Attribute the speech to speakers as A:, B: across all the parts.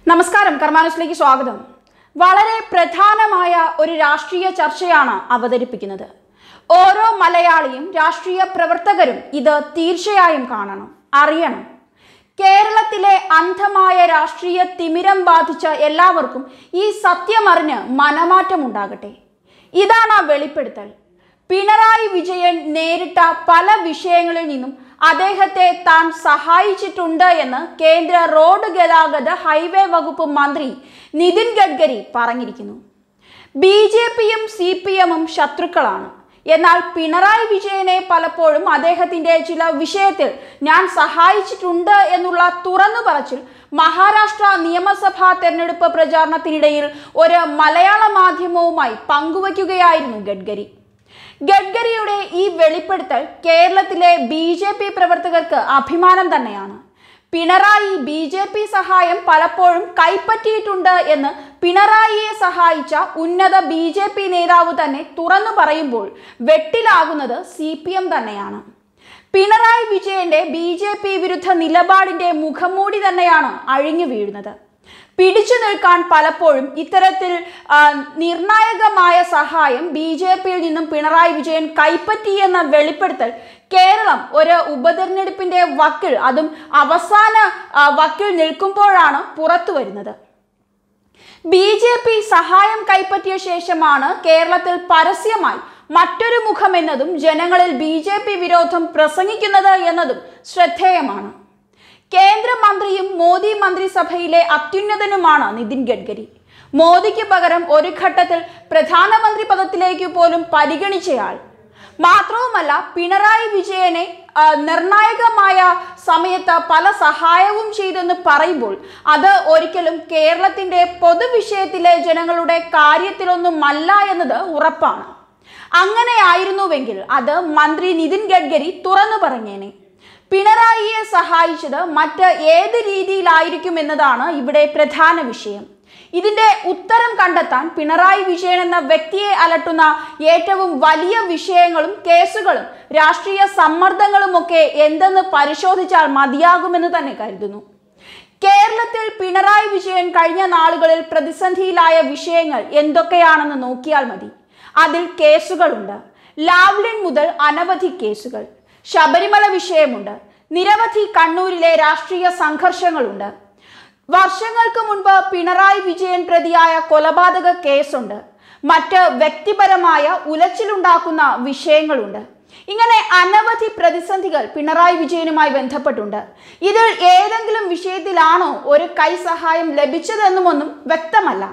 A: നമസ്കാരം കർമാനുസിലേക്ക് സ്വാഗതം വളരെ പ്രധാനമായ ഒരു രാഷ്ട്രീയ ചർച്ചയാണ് അവതരിപ്പിക്കുന്നത് ഓരോ മലയാളിയും രാഷ്ട്രീയ പ്രവർത്തകരും ഇത് തീർച്ചയായും കാണണം അറിയണം കേരളത്തിലെ അന്ധമായ രാഷ്ട്രീയ തിമിരം ബാധിച്ച എല്ലാവർക്കും ഈ സത്യമറിഞ്ഞ് മനമാറ്റം ഉണ്ടാകട്ടെ ഇതാണ് ആ വെളിപ്പെടുത്തൽ പിണറായി വിജയൻ നേരിട്ട പല വിഷയങ്ങളിൽ നിന്നും അദ്ദേഹത്തെ താൻ സഹായിച്ചിട്ടുണ്ട് എന്ന് കേന്ദ്ര റോഡ് ഗതാഗത ഹൈവേ വകുപ്പ് മന്ത്രി നിതിൻ ഗഡ്കരി പറഞ്ഞിരിക്കുന്നു ബി ജെ പിയും സി പി എമ്മും ശത്രുക്കളാണ് എന്നാൽ പിണറായി വിജയനെ പലപ്പോഴും അദ്ദേഹത്തിന്റെ ചില വിഷയത്തിൽ ഞാൻ സഹായിച്ചിട്ടുണ്ട് എന്നുള്ള തുറന്നു പറച്ചിൽ മഹാരാഷ്ട്ര നിയമസഭാ തെരഞ്ഞെടുപ്പ് പ്രചാരണത്തിനിടയിൽ ഒരു മലയാള മാധ്യമവുമായി പങ്കുവയ്ക്കുകയായിരുന്നു ഗഡ്കരി ഗഡ്കരിയുടെ ഈ വെളിപ്പെടുത്തൽ കേരളത്തിലെ ബി ജെ പി പ്രവർത്തകർക്ക് അഭിമാനം തന്നെയാണ് പിണറായി ബി ജെ പി സഹായം പലപ്പോഴും കൈപ്പറ്റിയിട്ടുണ്ട് എന്ന് പിണറായിയെ സഹായിച്ച ഉന്നത ബി ജെ പി നേതാവ് തന്നെ തുറന്നു പറയുമ്പോൾ വെട്ടിലാകുന്നത് സി പി എം തന്നെയാണ് പിണറായി വിജയന്റെ ബി ജെ പി വിരുദ്ധ നിലപാടിന്റെ മുഖംമൂടി തന്നെയാണ് അഴിഞ്ഞു വീഴുന്നത് പിടിച്ചു നിൽക്കാൻ പലപ്പോഴും ഇത്തരത്തിൽ ആ, നിർണായകമായ സഹായം ബി ജെ പിയിൽ നിന്നും പിണറായി വിജയൻ കൈപ്പറ്റി എന്ന വെളിപ്പെടുത്തൽ കേരളം ഒരു ഉപതെരഞ്ഞെടുപ്പിന്റെ വക്കിൽ അതും അവസാന ആ, വക്കിൽ നിൽക്കുമ്പോഴാണ് പുറത്തു വരുന്നത് ബി ജെ പി സഹായം കൈപ്പറ്റിയ ശേഷമാണ് കേരളത്തിൽ പരസ്യമായി മറ്റൊരു മുഖം എന്നതും ജനങ്ങളിൽ ബി ജെ പി വിരോധം പ്രസംഗിക്കുന്നത് എന്നതും ശ്രദ്ധേയമാണ് കേന്ദ്രമന്ത്രിയും മോദി മന്ത്രിസഭയിലെ അത്യുന്നതനുമാണ് നിതിൻ ഗഡ്കരി മോദിക്ക് പകരം ഒരു ഘട്ടത്തിൽ പ്രധാനമന്ത്രി പദത്തിലേക്ക് പോലും പരിഗണിച്ചയാൾ മാത്രവുമല്ല പിണറായി വിജയനെ ആ, നിർണായകമായ സമയത്ത് പല സഹായവും ചെയ്തെന്ന് പറയുമ്പോൾ അത് ഒരിക്കലും കേരളത്തിന്റെ പൊതുവിഷയത്തിലെ ജനങ്ങളുടെ കാര്യത്തിലൊന്നുമല്ല എന്നത് ഉറപ്പാണ് അങ്ങനെയായിരുന്നുവെങ്കിൽ അത് മന്ത്രി നിതിൻ ഗഡ്കരി തുറന്നു പറഞ്ഞേനെ പിണറായിയെ സഹായിച്ചത് മറ്റ് ഏത് രീതിയിലായിരിക്കും എന്നതാണ് ഇവിടെ പ്രധാന വിഷയം ഇതിന്റെ ഉത്തരം കണ്ടെത്താൻ പിണറായി വിജയൻ എന്ന വ്യക്തിയെ അലട്ടുന്ന ഏറ്റവും വലിയ വിഷയങ്ങളും കേസുകളും രാഷ്ട്രീയ സമ്മർദ്ദങ്ങളുമൊക്കെ എന്തെന്ന് പരിശോധിച്ചാൽ മതിയാകുമെന്ന് തന്നെ കരുതുന്നു കേരളത്തിൽ പിണറായി വിജയൻ കഴിഞ്ഞ നാളുകളിൽ പ്രതിസന്ധിയിലായ വിഷയങ്ങൾ എന്തൊക്കെയാണെന്ന് നോക്കിയാൽ മതി അതിൽ കേസുകളുണ്ട് ലാവ്ലിൻ മുതൽ അനവധി കേസുകൾ ശബരിമല വിഷയമുണ്ട് നിരവധി കണ്ണൂരിലെ രാഷ്ട്രീയ സംഘർഷങ്ങളുണ്ട് വർഷങ്ങൾക്ക് മുൻപ് പിണറായി വിജയൻ പ്രതിയായ കൊലപാതക കേസുണ്ട് മറ്റ് വ്യക്തിപരമായ ഉലച്ചിലുണ്ടാക്കുന്ന വിഷയങ്ങളുണ്ട് ഇങ്ങനെ അനവധി പ്രതിസന്ധികൾ പിണറായി വിജയനുമായി ബന്ധപ്പെട്ടുണ്ട് ഇതിൽ ഏതെങ്കിലും വിഷയത്തിലാണോ ഒരു കൈ സഹായം ലഭിച്ചതെന്നുമൊന്നും വ്യക്തമല്ല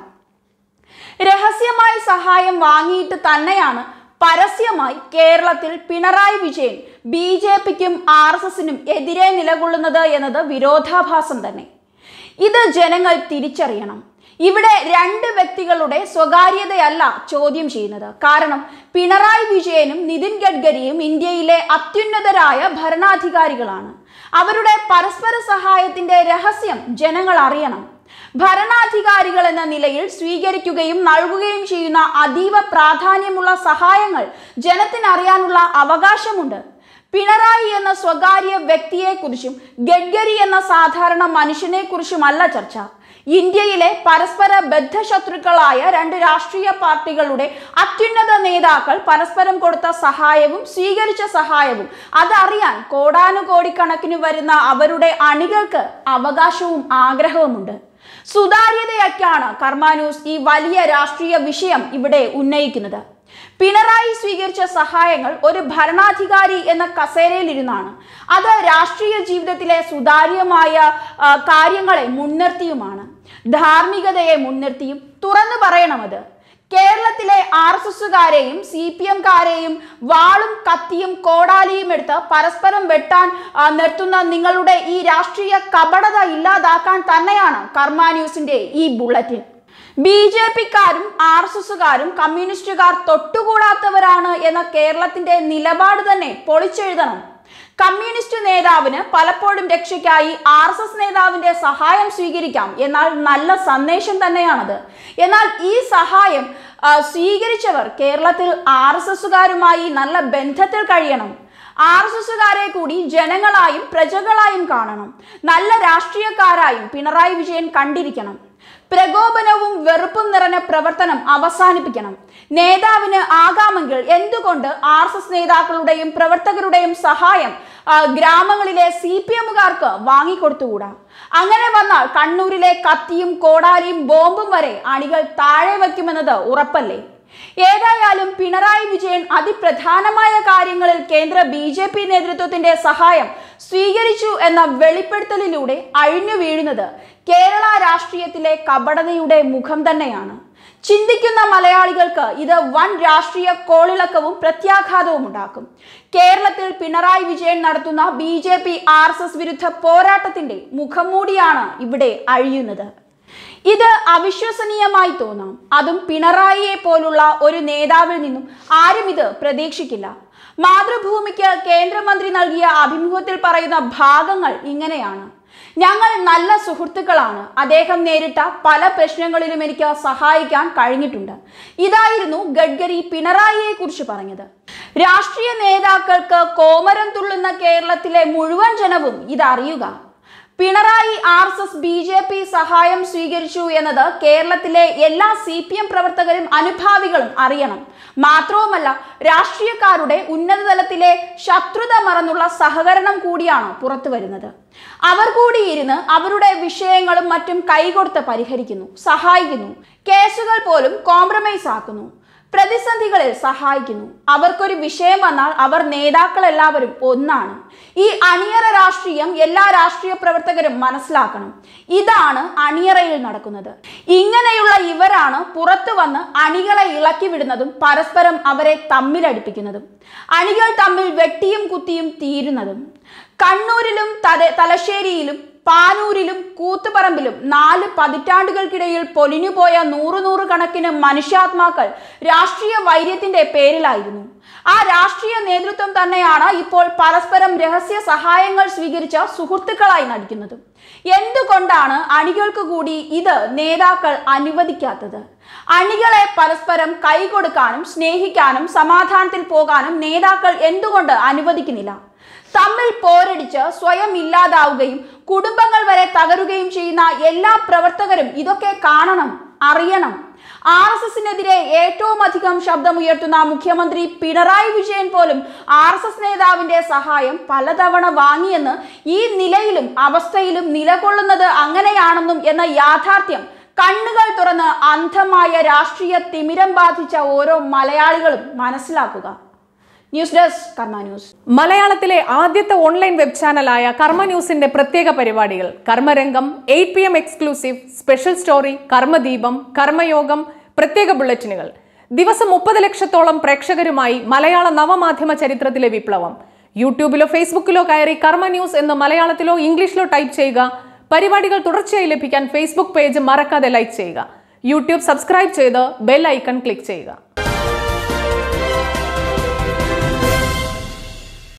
A: രഹസ്യമായി സഹായം വാങ്ങിയിട്ട് തന്നെയാണ് പരസ്യമായി കേരളത്തിൽ പിണറായി വിജയൻ ബി ജെ പിക്കും ആർ എസ് എസിനും എതിരെ നിലകൊള്ളുന്നത് എന്നത് വിരോധാഭാസം തന്നെ ഇത് ജനങ്ങൾ തിരിച്ചറിയണം ഇവിടെ രണ്ട് വ്യക്തികളുടെ സ്വകാര്യതയല്ല ചോദ്യം ചെയ്യുന്നത് കാരണം പിണറായി വിജയനും നിതിൻ ഗഡ്കരിയും ഇന്ത്യയിലെ അത്യുന്നതരായ ഭരണാധികാരികളാണ് അവരുടെ പരസ്പര സഹായത്തിന്റെ രഹസ്യം ജനങ്ങൾ അറിയണം ഭരണാധികാരികൾ എന്ന നിലയിൽ സ്വീകരിക്കുകയും നൽകുകയും ചെയ്യുന്ന അതീവ പ്രാധാന്യമുള്ള സഹായങ്ങൾ ജനത്തിന് അറിയാനുള്ള അവകാശമുണ്ട് പിണറായി എന്ന സ്വകാര്യ വ്യക്തിയെക്കുറിച്ചും ഗഡ്കരി എന്ന സാധാരണ മനുഷ്യനെക്കുറിച്ചുമല്ല ചർച്ച ഇന്ത്യയിലെ പരസ്പര ബദ്ധശത്രുക്കളായ രണ്ട് രാഷ്ട്രീയ പാർട്ടികളുടെ അത്യുന്നത നേതാക്കൾ പരസ്പരം കൊടുത്ത സഹായവും സ്വീകരിച്ച സഹായവും അതറിയാൻ കോടാനുകോടിക്കണക്കിന് വരുന്ന അവരുടെ അണികൾക്ക് അവകാശവും ആഗ്രഹവുമുണ്ട് സുതാര്യതയൊക്കെയാണ് കർമാന്യൂസ് ഈ വലിയ രാഷ്ട്രീയ വിഷയം ഇവിടെ ഉന്നയിക്കുന്നത് പിണറായി സ്വീകരിച്ച സഹായങ്ങൾ ഒരു ഭരണാധികാരി എന്ന കസേരയിലിരുന്നാണ് അത് രാഷ്ട്രീയ ജീവിതത്തിലെ സുതാര്യമായ ആ, കാര്യങ്ങളെ മുൻനിർത്തിയുമാണ് ധാർമ്മികതയെ മുൻനിർത്തിയും തുറന്നു പറയണമത് കേരളത്തിലെ ആർ എസ് എസുകാരെയും സി പി എംകാരെയും വാളും കത്തിയും കോടാലിയും എടുത്ത് പരസ്പരം വെട്ടാൻ ആ, നിർത്തുന്ന നിങ്ങളുടെ ഈ രാഷ്ട്രീയ കപടത ഇല്ലാതാക്കാൻ തന്നെയാണ് കർമ്മ ന്യൂസിന്റെ ഈ ബുള്ളറ്റിൻ ബി ജെ പിക്കാരും ആർ എസ് എസുകാരും കമ്മ്യൂണിസ്റ്റുകാർ തൊട്ടുകൂടാത്തവരാണ് എന്ന കേരളത്തിന്റെ നിലപാട് തന്നെ പൊളിച്ചെഴുതണം കമ്മ്യൂണിസ്റ്റ് നേതാവിന് പലപ്പോഴും രക്ഷയ്ക്കായി ആർ എസ് എസ് നേതാവിന്റെ സഹായം സ്വീകരിക്കാം എന്നാൽ നല്ല സന്ദേശം തന്നെയാണത് എന്നാൽ ഈ സഹായം ആ, സ്വീകരിച്ചവർ കേരളത്തിൽ ആർ എസ് എസുകാരുമായി നല്ല ബന്ധത്തിൽ കഴിയണം ആർ എസ് എസുകാരെ കൂടി ജനങ്ങളായും പ്രജകളായും കാണണം നല്ല രാഷ്ട്രീയക്കാരായും പിണറായി വിജയൻ കണ്ടിരിക്കണം പ്രകോപനവും വെറുപ്പും നിറഞ്ഞ പ്രവർത്തനം അവസാനിപ്പിക്കണം നേതാവിന് ആകാമെങ്കിൽ എന്തുകൊണ്ട് ആർ എസ് എസ് നേതാക്കളുടെയും പ്രവർത്തകരുടെയും സഹായം ആ, ഗ്രാമങ്ങളിലെ സി പി എമ്മുകാർക്ക് വാങ്ങിക്കൊടുത്തുകൂടാ അങ്ങനെ വന്നാൽ കണ്ണൂരിലെ കത്തിയും കോടാലിയും ബോംബും വരെ അണികൾ താഴെ വയ്ക്കുമെന്നത് ഉറപ്പല്ലേ ഏതായാലും പിണറായി വിജയൻ അതിപ്രധാനമായ കാര്യങ്ങളിൽ കേന്ദ്ര ബി ജെ പി നേതൃത്വത്തിന്റെ സഹായം സ്വീകരിച്ചു എന്ന വെളിപ്പെടുത്തലിലൂടെ അഴിഞ്ഞു വീഴുന്നത് കേരള രാഷ്ട്രീയത്തിലെ കപടതയുടെ മുഖം തന്നെയാണ് ചിന്തിക്കുന്ന മലയാളികൾക്ക് ഇത് വൻ രാഷ്ട്രീയ കോളിളക്കവും പ്രത്യാഘാതവും ഉണ്ടാക്കും കേരളത്തിൽ പിണറായി വിജയൻ നടത്തുന്ന B J P R S S വിരുദ്ധ പോരാട്ടത്തിന്റെ മുഖംമൂടിയാണ് ഇവിടെ അഴിയുന്നത് ഇത് അവിശ്വസനീയമായി തോന്നാം അതും പിണറായിയെ പോലുള്ള ഒരു നേതാവിൽ നിന്നും ആരും ഇത് പ്രതീക്ഷിക്കില്ല മാതൃഭൂമിക്ക് കേന്ദ്രമന്ത്രി നൽകിയ അഭിമുഖത്തിൽ പറയുന്ന ഭാഗങ്ങൾ ഇങ്ങനെയാണ് ഞങ്ങൾ നല്ല സുഹൃത്തുക്കളാണ് അദ്ദേഹം നേരിട്ട പല പ്രശ്നങ്ങളിലും എനിക്ക് സഹായിക്കാൻ കഴിഞ്ഞിട്ടുണ്ട് ഇതായിരുന്നു ഗഡ്കരി പിണറായിയെ കുറിച്ച് പറഞ്ഞത് രാഷ്ട്രീയ നേതാക്കൾക്ക് കോമരം തുള്ളുന്ന കേരളത്തിലെ മുഴുവൻ ജനവും ഇതറിയുക Pinarayi R S S B J P സഹായം സ്വീകരിച്ചു എന്നത് കേരളത്തിലെ എല്ലാ സി പി എം പ്രവർത്തകരും അനുഭാവികളും അറിയണം മാത്രവുമല്ല രാഷ്ട്രീയക്കാരുടെ ഉന്നതതലത്തിലെ ശത്രുത മറന്നുള്ള സഹകരണം കൂടിയാണ് പുറത്തു വരുന്നത് അവർ കൂടി ഇരുന്ന് അവരുടെ വിഷയങ്ങളും മറ്റും കൈകൊടുത്ത് പരിഹരിക്കുന്നു സഹായിക്കുന്നു കേസുകൾ പോലും കോംപ്രമൈസ് ആക്കുന്നു പ്രതിസന്ധികളിൽ സഹായിക്കുന്നു അവർക്കൊരു വിഷയം വന്നാൽ അവർ നേതാക്കളെല്ലാവരും ഒന്നാണ് ഈ അണിയറ രാഷ്ട്രീയം എല്ലാ രാഷ്ട്രീയ പ്രവർത്തകരും മനസ്സിലാക്കണം ഇതാണ് അണിയറയിൽ നടക്കുന്നത് ഇങ്ങനെയുള്ള ഇവരാണ് പുറത്തു വന്ന് അണികളെ ഇളക്കി വിടുന്നതും പരസ്പരം അവരെ തമ്മിലടിപ്പിക്കുന്നതും അണികൾ തമ്മിൽ വെട്ടിയും കുത്തിയും തീരുന്നതും കണ്ണൂരിലും തല- തലശ്ശേരിയിലും പാനൂരിലും കൂത്തുപറമ്പിലും നാല് പതിറ്റാണ്ടുകൾക്കിടയിൽ പൊലിഞ്ഞുപോയ നൂറു നൂറ് കണക്കിന് മനുഷ്യാത്മാക്കൾ രാഷ്ട്രീയ വൈര്യത്തിന്റെ പേരിലായിരുന്നു ആ രാഷ്ട്രീയ നേതൃത്വം തന്നെയാണ് ഇപ്പോൾ പരസ്പരം രഹസ്യ സഹായങ്ങൾ സ്വീകരിച്ച സുഹൃത്തുക്കളായി നടിക്കുന്നത് എന്തുകൊണ്ടാണ് അണികൾക്ക് കൂടി ഇത് നേതാക്കൾ അനുവദിക്കാത്തത് അണികളെ പരസ്പരം കൈകൊടുക്കാനും സ്നേഹിക്കാനും സമാധാനത്തിൽ പോകാനും നേതാക്കൾ എന്തുകൊണ്ട് അനുവദിക്കുന്നില്ല തമ്മിൽ പോരടിച്ച് സ്വയം ഇല്ലാതാവുകയും കുടുംബങ്ങൾ വരെ തകരുകയും ചെയ്യുന്ന എല്ലാ പ്രവർത്തകരും ഇതൊക്കെ കാണണം അറിയണം ആർ എസ് എസിനെതിരെ ഏറ്റവും അധികം ശബ്ദമുയർത്തുന്ന മുഖ്യമന്ത്രി പിണറായി വിജയൻ പോലും ആർ എസ് എസ് നേതാവിന്റെ സഹായം പലതവണ വാങ്ങിയെന്ന് ഈ നിലയിലും അവസ്ഥയിലും നിലകൊള്ളുന്നത് അങ്ങനെയാണെന്നും എന്ന യാഥാർത്ഥ്യം കണ്ണുകൾ തുറന്ന് അന്ധമായ രാഷ്ട്രീയ തിമിരം ബാധിച്ച ഓരോ മലയാളികളും മനസ്സിലാക്കുക ന്യൂസ് ഡെസ്ക് കർമ്മ ന്യൂസ്
B: മലയാളത്തിലെ ആദ്യത്തെ ഓൺലൈൻ വെബ് ചാനലായ കർമ്മ ന്യൂസിന്റെ പ്രത്യേക പരിപാടികൾ Karmarangam eight P M exclusive special story Karmadeepam Karmayogam പ്രത്യേക ബുള്ളറ്റിനുകൾ ദിവസം മുപ്പത് ലക്ഷത്തോളം പ്രേക്ഷകരുമായി മലയാള നവമാധ്യമ ചരിത്രത്തിലെ വിപ്ലവം യൂട്യൂബിലോ ഫേസ്ബുക്കിലോ കയറി കർമ്മ ന്യൂസ് എന്ന് മലയാളത്തിലോ ഇംഗ്ലീഷിലോ ടൈപ്പ് ചെയ്യുക പരിപാടികൾ തുടർച്ചയായി ലഭിക്കാൻ ഫേസ്ബുക്ക് പേജ് മറക്കാതെ ലൈക്ക് ചെയ്യുക യൂട്യൂബ് സബ്സ്ക്രൈബ് ചെയ്ത് ബെൽ ഐക്കൺ ക്ലിക്ക് ചെയ്യുക